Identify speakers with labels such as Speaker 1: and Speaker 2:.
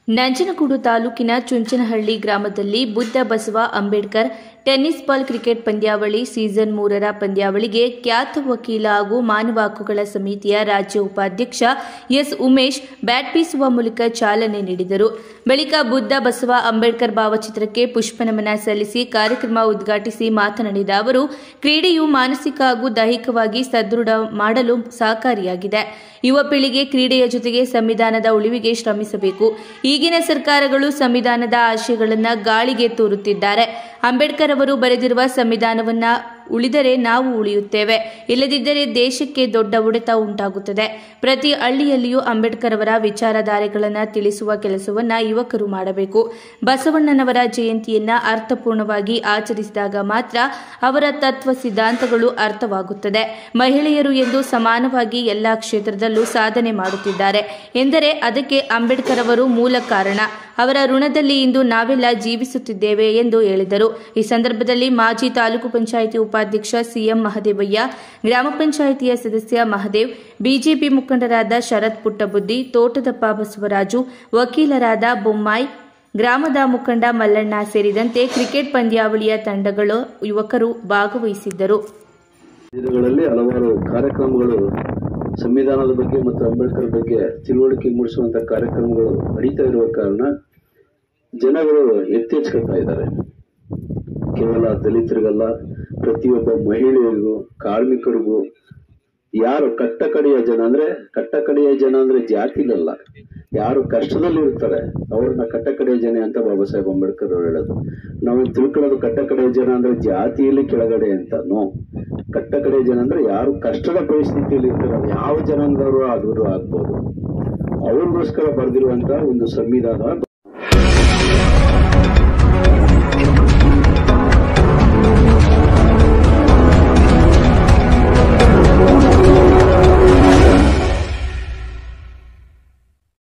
Speaker 1: ನಂಜನಗೂಡು ತಾಲೂಕಿನ ಚುಂಚನಹಳ್ಳಿ ಗ್ರಾಮದಲ್ಲಿ Buddha Basava Ambedkar tennis ball cricket ಪಂದ್ಯಾವಳಿ ಸೀಸನ್ ಮೂರರ ಪಂದ್ಯಾವಳಿಗೆ ಖ್ಯಾತ ವಕೀಲ ಹಾಗೂ ಮಾನವ ಹಕ್ಕುಗಳ ಸಮಿತಿಯ ರಾಜ್ಯ ಉಪಾಧ್ಯಕ್ಷ ಎಸ್ ಉಮೇಶ್ ಬ್ಯಾಟ್ ಬೀಸುವ ಮೂಲಕ ಚಾಲನೆ ನೀಡಿದರು ಬಳಿಕ ಬುದ್ಧ ಬಸವ ಅಂಬೇಡ್ಕರ್ ಭಾವಚಿತ್ರಕ್ಕೆ ಪುಷ್ಪನಮನ ಸಲ್ಲಿಸಿ ಕಾರ್ಯಕ್ರಮ ಉದ್ಘಾಟಿಸಿ ಮಾತನಾಡಿದ ಅವರು ಕ್ರೀಡೆಯು ಮಾನಸಿಕ ಹಾಗೂ ದೈಹಿಕವಾಗಿ ಸದೃಢ ಮಾಡಲು ಸಹಕಾರಿಯಾಗಿದೆ ಯುವ ಪೀಳಿಗೆ ಕ್ರೀಡೆಯ ಜೊತೆಗೆ ಸಂವಿಧಾನದ ಉಳಿವಿಗೆ ಶ್ರಮಿಸಬೇಕು ಈಗಿನ ಸರ್ಕಾರಗಳು ಸಂವಿಧಾನದ ಆಶಯಗಳನ್ನು ಗಾಳಿಗೆ ತೂರುತ್ತಿದ್ದಾರೆ ಅಂಬೇಡ್ಕರ್ ಅವರು ಬರೆದಿರುವ ಸಂವಿಧಾನವನ್ನ ಉಳಿದರೆ ನಾವು ಉಳಿಯುತ್ತೇವೆ ಇಲ್ಲದಿದ್ದರೆ ದೇಶಕ್ಕೆ ದೊಡ್ಡ ಹೊಡೆತ ಉಂಟಾಗುತ್ತದೆ ಪ್ರತಿ ಹಳ್ಳಿಯಲ್ಲಿಯೂ ಅಂಬೇಡ್ಕರ್ ಅವರ ವಿಚಾರಧಾರೆಗಳನ್ನು ತಿಳಿಸುವ ಕೆಲಸವನ್ನ ಯುವಕರು ಮಾಡಬೇಕು ಬಸವಣ್ಣನವರ ಜಯಂತಿಯನ್ನ ಅರ್ಥಪೂರ್ಣವಾಗಿ ಆಚರಿಸಿದಾಗ ಮಾತ್ರ ಅವರ ತತ್ವ ಸಿದ್ಧಾಂತಗಳು ಅರ್ಥವಾಗುತ್ತದೆ ಮಹಿಳೆಯರು ಎಂದು ಸಮಾನವಾಗಿ ಎಲ್ಲಾ ಕ್ಷೇತ್ರದಲ್ಲೂ ಸಾಧನೆ ಮಾಡುತ್ತಿದ್ದಾರೆ ಎಂದರೆ ಅದಕ್ಕೆ ಅಂಬೇಡ್ಕರ್ ಅವರು ಮೂಲ ಕಾರಣ ಅವರ ಋಣದಲ್ಲಿ ಇಂದು ನಾವೆಲ್ಲ ಜೀವಿಸುತ್ತಿದ್ದೇವೆ ಎಂದು ಹೇಳಿದರು ಈ ಸಂದರ್ಭದಲ್ಲಿ ಮಾಜಿ ತಾಲೂಕು ಪಂಚಾಯಿತಿ ಉಪಾಧ್ಯಕ್ಷ ಸಿಎಂ ಮಹದೇವಯ್ಯ ಗ್ರಾಮ ಪಂಚಾಯಿತಿಯ ಸದಸ್ಯ ಮಹದೇವ್ ಬಿಜೆಪಿ ಮುಖಂಡರಾದ ಶರತ್ ಪುಟ್ಟಬುದ್ದಿ ತೋಟದಪ್ಪ ಬಸವರಾಜು ವಕೀಲರಾದ ಬೊಮ್ಮಾಯಿ ಗ್ರಾಮದ ಮುಖಂಡ ಮಲ್ಲಣ್ಣ ಸೇರಿದಂತೆ ಕ್ರಿಕೆಟ್ ಪಂದ್ಯಾವಳಿಯ ತಂಡಗಳು ಯುವಕರು ಭಾಗವಹಿಸಿದ್ದರು
Speaker 2: ದಿನಗಳಲ್ಲಿ ಹಲವಾರು ಕಾರ್ಯಕ್ರಮಗಳು ಸಂವಿಧಾನದ ಬಗ್ಗೆ ಮತ್ತು ಅಂಬೇಡ್ಕರ್ ಬಗ್ಗೆ ತಿಳುವಳಿಕೆ ಮೂಡಿಸುವಂತ ಕಾರ್ಯಕ್ರಮಗಳು ನಡೀತಾ ಇರುವ ಕಾರಣ ಜನಗಳು ಎತ್ತೆಚ್ಕೊತಾ ಇದ್ದಾರೆ ಕೇವಲ ದಲಿತರಿಗಲ್ಲ ಪ್ರತಿಯೊಬ್ಬ ಮಹಿಳೆಯರಿಗೂ ಕಾರ್ಮಿಕರಿಗೂ ಯಾರು ಕಟ್ಟ ಕಡೆಯ ಜನ ಅಂದ್ರೆ ಕಟ್ಟ ಕಡೆಯ ಜನ ಅಂದ್ರೆ ಜಾತಿಲಲ್ಲ ಯಾರು ಕಷ್ಟದಲ್ಲಿ ಇರ್ತಾರೆ ಅವ್ರನ್ನ ಕಟ್ಟ ಕಡೆಯ ಜನ ಅಂತ ಬಾಬಾ ಸಾಹೇಬ್ ಅಂಬೇಡ್ಕರ್ ಅವರು ಹೇಳೋದು ನಾವು ತಿಳ್ಕೊಳ್ಳೋದು ಕಟ್ಟ ಕಡೆಯ ಜನ ಅಂದ್ರೆ ಜಾತಿಯಲ್ಲಿ ಕೆಳಗಡೆ ಅಂತ ನೋ ಕಟ್ಟ ಕಡೆಯ ಜನ ಅಂದ್ರೆ ಯಾರು ಕಷ್ಟದ ಪರಿಸ್ಥಿತಿಯಲ್ಲಿ ಇರ್ತಾರೆ ಯಾವ ಜನಾಂಗದವರು ಆದರೂ ಆಗ್ಬೋದು ಅವ್ರಿಗೋಸ್ಕರ ಬರೆದಿರುವಂತ ಒಂದು ಸಂವಿಧಾನ